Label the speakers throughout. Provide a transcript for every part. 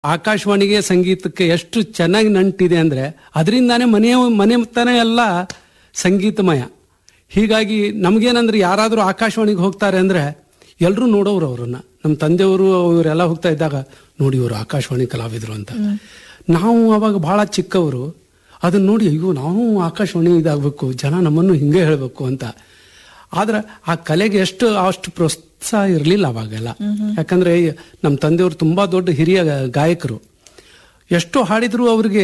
Speaker 1: ಆಕಾಶವಾಣಿಗೆ ಸಂಗೀತಕ್ಕೆ ಎಷ್ಟು ಚೆನ್ನಾಗಿ ನಂಟಿದೆ ಅಂದ್ರೆ ಅದರಿಂದಾನೇ ಮನೆಯ ಮನೆತನ ಎಲ್ಲ ಸಂಗೀತಮಯ ಹೀಗಾಗಿ ನಮ್ಗೇನಂದ್ರೆ ಯಾರಾದರೂ ಆಕಾಶವಾಣಿಗೆ ಹೋಗ್ತಾರೆ ಅಂದ್ರೆ ಎಲ್ಲರೂ ನೋಡೋರು ಅವ್ರನ್ನ ನಮ್ಮ ತಂದೆಯವರು ಇವರೆಲ್ಲ ಹೋಗ್ತಾ ಇದ್ದಾಗ ನೋಡಿ ಇವರು ಆಕಾಶವಾಣಿ ಕಲಾವಿದರು ಅಂತ ನಾವು ಅವಾಗ ಬಹಳ ಚಿಕ್ಕವರು ಅದನ್ನ ನೋಡಿ ಅಯ್ಯೋ ನಾವು ಆಕಾಶವಾಣಿ ಇದಾಗಬೇಕು ಜನ ನಮ್ಮನ್ನು ಹಿಂಗೆ ಹೇಳಬೇಕು ಅಂತ ಆದ್ರೆ ಆ ಕಲೆಗೆ ಎಷ್ಟು ಅಷ್ಟು ಪ್ರೋತ್ಸಾಹ ಇರಲಿಲ್ಲ ಅವಾಗೆಲ್ಲ ಯಾಕಂದ್ರೆ ನಮ್ಮ ತಂದೆಯವರು ತುಂಬಾ ದೊಡ್ಡ ಹಿರಿಯ ಗಾಯಕರು ಎಷ್ಟು ಹಾಡಿದ್ರು ಅವ್ರಿಗೆ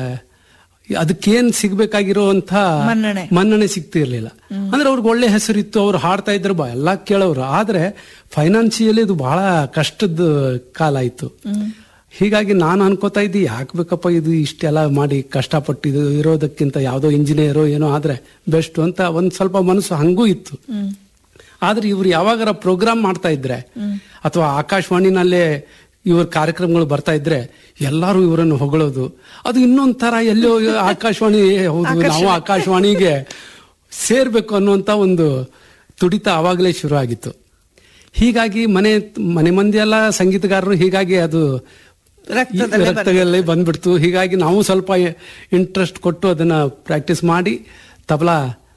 Speaker 1: ಅದಕ್ಕೇನ್ ಸಿಗ್ಬೇಕಾಗಿರೋಂಥ
Speaker 2: ಮನ್ನಣೆ.
Speaker 1: ಮನ್ನಣೆ ಸಿಗ್ತಿರ್ಲಿಲ್ಲ ಅಂದ್ರೆ ಅವ್ರಿಗೆ ಒಳ್ಳೆ ಹೆಸರಿತ್ತು ಅವ್ರು ಹಾಡ್ತಾ ಇದ್ರು ಬ- ಎಲ್ಲ ಕೇಳೋರು ಆದ್ರೆ ಫೈನಾನ್ಸಿಯಲಿ ಇದು ಬಹಳ ಕಷ್ಟದ ಕಾಲ ಇತ್ತು ಹೀಗಾಗಿ ನಾನು ಅನ್ಕೋತಾ ಇದ್ದಿ ಯಾಕೆ ಬೇಕಪ್ಪ ಇದು ಇಷ್ಟೆಲ್ಲ ಮಾಡಿ ಕಷ್ಟಪಟ್ಟು ಇದು ಇರೋದಕ್ಕಿಂತ ಯಾವುದೋ ಇಂಜಿನಿಯರೋ ಏನೋ ಆದ್ರೆ ಬೆಸ್ಟ್ ಅಂತ ಒಂದ್ ಸ್ವಲ್ಪ ಮನಸ್ಸು ಹಂಗೂ ಇತ್ತು ಆದ್ರೆ ಇವ್ರು ಯಾವಾಗಾರ ಪ್ರೋಗ್ರಾಮ್ ಮಾಡ್ತಾ ಇದ್ರೆ ಅಥವಾ ಆಕಾಶವಾಣಿನಲ್ಲೇ ಇವ್ರ ಕಾರ್ಯಕ್ರಮಗಳು ಬರ್ತಾ ಇದ್ರೆ ಎಲ್ಲಾರು ಇವರನ್ನು ಹೊಗಳೋದು ಅದು ಇನ್ನೊಂದ್ ತರ ಎಲ್ಲೋ ಆಕಾಶವಾಣಿ ಹೌದು ನಾವು ಆಕಾಶವಾಣಿಗೆ ಸೇರ್ಬೇಕು ಅನ್ನುವಂತ ಒಂದು ತುಡಿತ ಅವಾಗಲೇ ಶುರು ಆಗಿತ್ತು ಹೀಗಾಗಿ ಮನೆ ಮನೆ ಮಂದಿ ಎಲ್ಲ ಸಂಗೀತಗಾರರು ಹೀಗಾಗಿ ಅದು
Speaker 2: ರಕ್ತದಲ್ಲೇ
Speaker 1: ರಕ್ತದಲ್ಲೇ ಬಂದ್ಬಿಡ್ತು ಹೀಗಾಗಿ ನಾವು ಸ್ವಲ್ಪ ಇಂಟ್ರೆಸ್ಟ್ ಕೊಟ್ಟು ಅದನ್ನ ಪ್ರಾಕ್ಟೀಸ್ ಮಾಡಿ ತಬಲಾ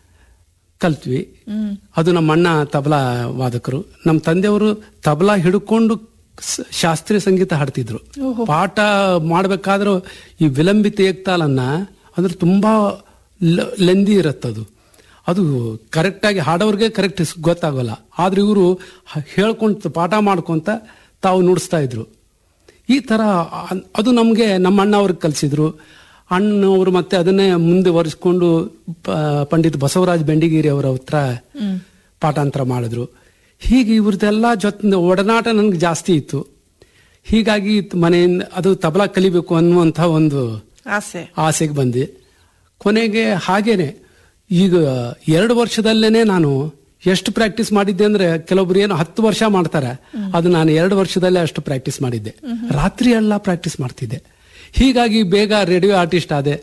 Speaker 1: ಕಲ್ತ್ವಿ ಅದು ನಮ್ಮ ಅಣ್ಣ ತಬಲಾ ವಾದಕರು ನಮ್ಮ ತಂದೆಯವರು ತಬಲಾ ಹಿಡ್ಕೊಂಡು ಸ- ಶಾಸ್ತ್ರೀಯ ಸಂಗೀತ ಹಾಡ್ತಿದ್ರು ಪಾಠ ಮಾಡ್ಬೇಕಾದ್ರೂ ಈ ವಿಲಂಬಿತ ಏಕ್ತಾಲನ್ನ ಅಂದ್ರೆ ತುಂಬಾ ಲೆಂದಿ ಇರತ್ತದು ಅದು ಕರೆಕ್ಟಾಗಿ ಹಾಡೋರ್ಗೆ ಕರೆಕ್ಟ್ ಗೊತ್ತಾಗೋಲ್ಲ ಆದ್ರೆ ಇವರು ಹೇಳ್ಕೊಂತ ಪಾಠ ಮಾಡ್ಕೊಂತ ತಾವು ನುಡಿಸ್ತಾ ಇದ್ರು ಈ ತರ ಅ- ಅದು ನಮಗೆ ನಮ್ಮ ಅಣ್ಣ ಅವ್ರಿಗೆ ಕಲಿಸಿದ್ರು ಅಣ್ಣವರು ಮತ್ತೆ ಅದನ್ನೇ ಮುಂದೆ ಒರೆಸ್ಕೊಂಡು ಪ- ಪಂಡಿತ್ ಬಸವರಾಜ್ ಬೆಂಡಿಗೇರಿ ಅವರ ಹತ್ರ ಪಾಠಾಂತರ ಮಾಡಿದ್ರು ಹೀಗೆ ಇವ್ರದ್ದೆಲ್ಲ ಜೊತೆ ಒಡನಾಟ ನನಗೆ ಜಾಸ್ತಿ ಇತ್ತು ಹೀಗಾಗಿ ಮನೆಯಿಂದ ಅದು ತಬಲಾ ಕಲಿಬೇಕು ಅನ್ನುವಂಥ ಒಂದು
Speaker 2: ಆಸೆ
Speaker 1: ಆಸೆಗೆ ಬಂದೆ ಕೊನೆಗೆ ಹಾಗೇನೆ ಈಗ ಎರಡು ವರ್ಷದಲ್ಲೇನೆ ನಾನು ಎಷ್ಟು ಪ್ರಾಕ್ಟೀಸ್ ಮಾಡಿದ್ದೆ ಅಂದ್ರೆ ಕೆಲವೊಬ್ರು ಏನು ಹತ್ತು ವರ್ಷ ಮಾಡ್ತಾರೆ ಅದು ನಾನು ಎರಡು ವರ್ಷದಲ್ಲೇ ಅಷ್ಟು ಪ್ರಾಕ್ಟೀಸ್ ಮಾಡಿದ್ದೆ ರಾತ್ರಿ ಎಲ್ಲ ಪ್ರಾಕ್ಟೀಸ್ ಮಾಡ್ತಿದ್ದೆ ಹೀಗಾಗಿ ಬೇಗ ರೇಡಿಯೋ ಆರ್ಟಿಸ್ಟ್ ಆದೆ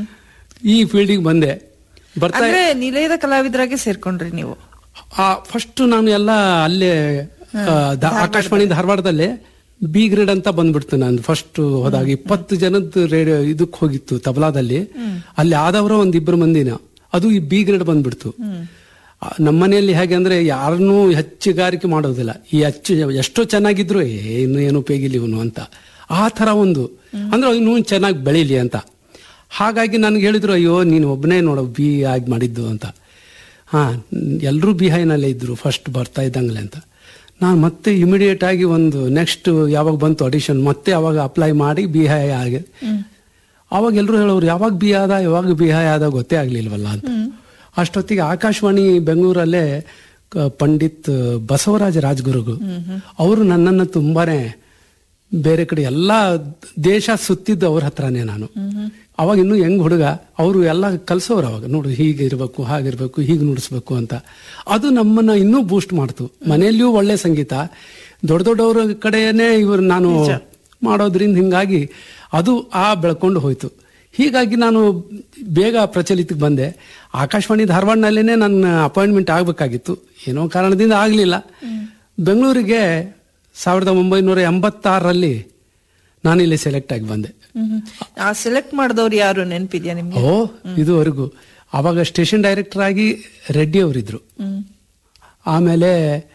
Speaker 1: ಈ ಫೀಲ್ಡಿಗೆ ಬಂದೆ ಬರ್ತಾ
Speaker 2: ಅಂದ್ರೆ ನಿಲಯದ ಕಲಾವಿದರಾಗೆ ಸೇರ್ಕೊಂಡ್ರಿ ನೀವು
Speaker 1: ಫಸ್ಟ್ ನಾನು ಎಲ್ಲ ಅಲ್ಲೇ ಆ, ದ- ಆಕಾಶವಾಣಿ ಧಾರವಾಡದಲ್ಲೇ ಬಿ ಗ್ರೇಡ್ ಅಂತ ಬಂದ್ಬಿಡ್ತು ನಾನು ಫಸ್ಟ್ ಹೋದಾಗ ಇಪ್ಪತ್ತು ಜನದ ರೇಡಿಯೋ ಇದಕ್ಕೆ ಹೋಗಿತ್ತು ತಬಲಾದಲ್ಲಿ ಅಲ್ಲಿ ಆದವರ ಒಂದ್ ಇಬ್ಬರು ಮಂದಿನ ಅದು ಈ ಬಿ ಗ್ರೇಡ್ ಬಂದ್ಬಿಡ್ತು ಆ, ನಮ್ಮನೆಯಲ್ಲಿ ಹೇಗೆ ಅಂದ್ರೆ ಯಾರನ್ನೂ ಹೆಚ್ಚುಗಾರಿಕೆ ಮಾಡೋದಿಲ್ಲ ಈ ಹೆಚ್ಚು ಎಷ್ಟೋ ಚೆನ್ನಾಗಿದ್ರು "ಏ, ಇನ್ನು ಏನು ಉಪಯೋಗಿಲ್ಲ ಇವನು ಅಂತ ಆ ತರ ಒಂದು ಅಂದ್ರೆ ಇನ್ನೂ ಚೆನ್ನಾಗಿ ಬೆಳೀಲಿ ಅಂತ ಹಾಗಾಗಿ ನನ್ಗೆ ಹೇಳಿದ್ರು ಅಯ್ಯೋ ನೀನು ಒಬ್ಬನೇ ನೋಡೋ ಬಿ ಆಗಿ ಮಾಡಿದ್ದು ಅಂತ ಹಾ ಎಲ್ಲರೂ ಬಿಹೈನಲ್ಲೇ ಇದ್ರು ಫಸ್ಟ್ ಬರ್ತಾ ಇದ್ದಂಗ್ಲೆ ಅಂತ ನಾನು ಮತ್ತೆ ಇಮಿಡಿಯೇಟ್ ಆಗಿ ಒಂದು ನೆಕ್ಸ್ಟ್ ಯಾವಾಗ ಬಂತು ಆಡಿಷನ್ ಮತ್ತೆ ಅವಾಗ ಅಪ್ಲೈ ಮಾಡಿ ಬಿಹೈ ಆಗಿ ಅವಾಗ ಎಲ್ಲರೂ ಹೇಳೋರು ಯಾವಾಗ ಬಿ ಆದ ಯಾವಾಗ ಬಿಹೈ ಆದ ಗೊತ್ತೇ ಆಗ್ಲಿಲ್ವಲ್ಲ ಅಂತ ಅಷ್ಟೊತ್ತಿಗೆ ಆಕಾಶವಾಣಿ ಬೆಂಗಳೂರಲ್ಲೇ ಕ- ಪಂಡಿತ್ ಬಸವರಾಜ ರಾಜಗುರುಗಳು ಅವರು ನನ್ನನ್ನು ತುಂಬಾನೇ ಬೇರೆ ಕಡೆ ಎಲ್ಲಾ ದೇಶ ಸುತ್ತಿದ್ದು ಅವ್ರ ಹತ್ರನೇ ನಾನು ಅವಾಗ ಇನ್ನೂ ಹೆಂಗ್ ಹುಡುಗ ಅವರು ಎಲ್ಲ ಕಲ್ಸೋರು ಅವಾಗ ನೋಡು ಹೀಗೆ ಇರಬೇಕು ಹಾಗಿರ್ಬೇಕು ಹೀಗೆ ನುಡಿಸ್ಬೇಕು ಅಂತ ಅದು ನಮ್ಮನ್ನ ಇನ್ನೂ ಬೂಸ್ಟ್ ಮಾಡ್ತು ಮನೆಯಲ್ಲಿಯೂ ಒಳ್ಳೆ ಸಂಗೀತ ದೊಡ್ಡ ದೊಡ್ಡವ್ರ ಕಡೆನೇ ಇವರು ನಾನು ಮಾಡೋದ್ರಿಂದ ಹಿಂಗಾಗಿ ಅದು ಆ ಬೆಳ್ಕೊಂಡು ಹೋಯ್ತು ಹೀಗಾಗಿ ನಾನು ಬೇಗ ಪ್ರಚಲಿತಕ್ಕೆ ಬಂದೆ ಆಕಾಶವಾಣಿ ಧಾರವಾಡನಲ್ಲೇನೆ ನನ್ನ ಅಪಾಯಿಂಟ್ಮೆಂಟ್ ಆಗ್ಬೇಕಾಗಿತ್ತು ಏನೋ ಕಾರಣದಿಂದ ಆಗ್ಲಿಲ್ಲ ಬೆಂಗಳೂರಿಗೆ ಸಾವಿರದ ಒಂಬೈನೂರ ಎಂಬತ್ತಾರರಲ್ಲಿ ನಾನು ಇಲ್ಲಿ ಸೆಲೆಕ್ಟ್ ಆಗಿ ಬಂದೆ
Speaker 2: ಆ ಸೆಲೆಕ್ಟ್ ಮಾಡಿದವ್ರು ಯಾರು ನೆನಪಿದ್ಯಾ ನಿಮ್ಗೆ
Speaker 1: ಓ ಇದುವರೆಗೂ ಅವಾಗ ಸ್ಟೇಷನ್ ಡೈರೆಕ್ಟರ್ ಆಗಿ ರೆಡ್ಡಿ ಅವರಿದ್ರು
Speaker 2: ಹ್ಮ್.
Speaker 1: ಆಮೇಲೆ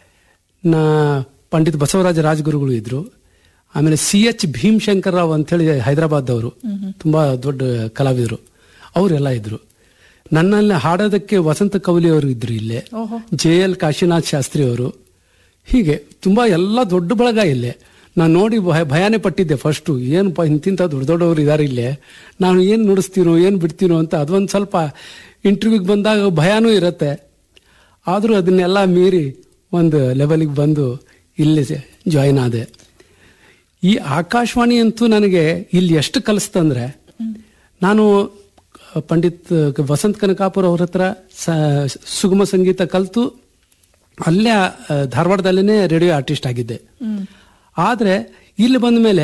Speaker 1: ನಾ ಪಂಡಿತ್ ಬಸವರಾಜ ರಾಜಗುರುಗಳು ಇದ್ರು ಆಮೇಲೆ ಸಿ ಎಚ್ ಭೀಮಶಂಕರ್ ರಾವ್ ಅಂತೇಳಿ ಹೈದರಾಬಾದ್ ಅವರು ತುಂಬಾ ದೊಡ್ಡ ಕಲಾವಿದರು ಅವರೆಲ್ಲ ಇದ್ರು ನನ್ನಲ್ಲಿ ಹಾಡೋದಕ್ಕೆ ವಸಂತ ಕವಲಿ ಅವರು ಇದ್ರು ಇಲ್ಲೇ ಜೆ ಎಲ್ ಕಾಶಿನಾಥ್ ಶಾಸ್ತ್ರಿ ಅವರು ಹೀಗೆ ತುಂಬಾ ಎಲ್ಲ ದೊಡ್ಡ ಬಳಗ ಇಲ್ಲೇ ನಾನು ನೋಡಿ ಭಯ ಭಯಾನೇ ಪಟ್ಟಿದ್ದೆ ಫಸ್ಟು ಏನಪ್ಪ ಇಂತಿಂತ ದೊಡ್ಡ ದೊಡ್ಡವರು ಇದಾರೆ ಇಲ್ಲೇ ನಾನು ಏನು ನುಡಿಸ್ತೀನೋ ಏನು ಬಿಡ್ತೀನೋ ಅಂತ ಅದೊಂದು ಸ್ವಲ್ಪ ಇಂಟರ್ವ್ಯೂಗೆ ಬಂದಾಗ ಭಯಾನೂ ಇರತ್ತೆ ಆದರೂ ಅದನ್ನೆಲ್ಲ ಮೀರಿ ಒಂದು ಲೆವೆಲಿಗೆ ಬಂದು ಇಲ್ಲಿ ಜಾಯಿನ್ ಆದೆ ಈ ಆಕಾಶವಾಣಿ ಅಂತೂ ನನಗೆ ಇಲ್ಲಿ ಎಷ್ಟು ಕಲಿಸ್ತಂದ್ರೆ ನಾನು ಪಂಡಿತ್ ವಸಂತ್ ಕನಕಾಪುರ ಅವ್ರ ಹತ್ರ ಸ- ಸುಗಮ ಸಂಗೀತ ಕಲಿತು ಅಲ್ಲೇ ಆ, ಧಾರವಾಡದಲ್ಲೇನೆ ರೇಡಿಯೋ ಆರ್ಟಿಸ್ಟ್ ಆಗಿದ್ದೆ ಆದ್ರೆ ಇಲ್ಲಿ ಬಂದ ಮೇಲೆ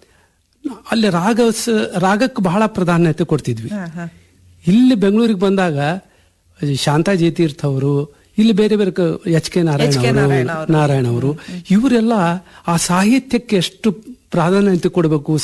Speaker 1: ಅಲ್ಲಿ ರಾಗ ಸ- ರಾಗಕ್ಕೆ ಬಹಳ ಪ್ರಾಧಾನ್ಯತೆ ಕೊಡ್ತಿದ್ವಿ
Speaker 2: ಹಾ, ಹಾ.
Speaker 1: ಇಲ್ಲಿ ಬೆಂಗಳೂರಿಗೆ ಬಂದಾಗ ಶಾಂತಾ ಜಯತೀರ್ಥ ಅವರು ಇಲ್ಲಿ ಬೇರೆ ಬೇರೆ H K Narayana
Speaker 2: H K
Speaker 1: ಅವರು
Speaker 2: ನಾರಾಯಣ ಅವರು.
Speaker 1: ನಾರಾಯಣ ಅವರು ಇವರೆಲ್ಲ ಆ ಸಾಹಿತ್ಯಕ್ಕೆ ಎಷ್ಟು ಪ್ರಾಧಾನ್ಯತೆ ಕೊಡಬೇಕು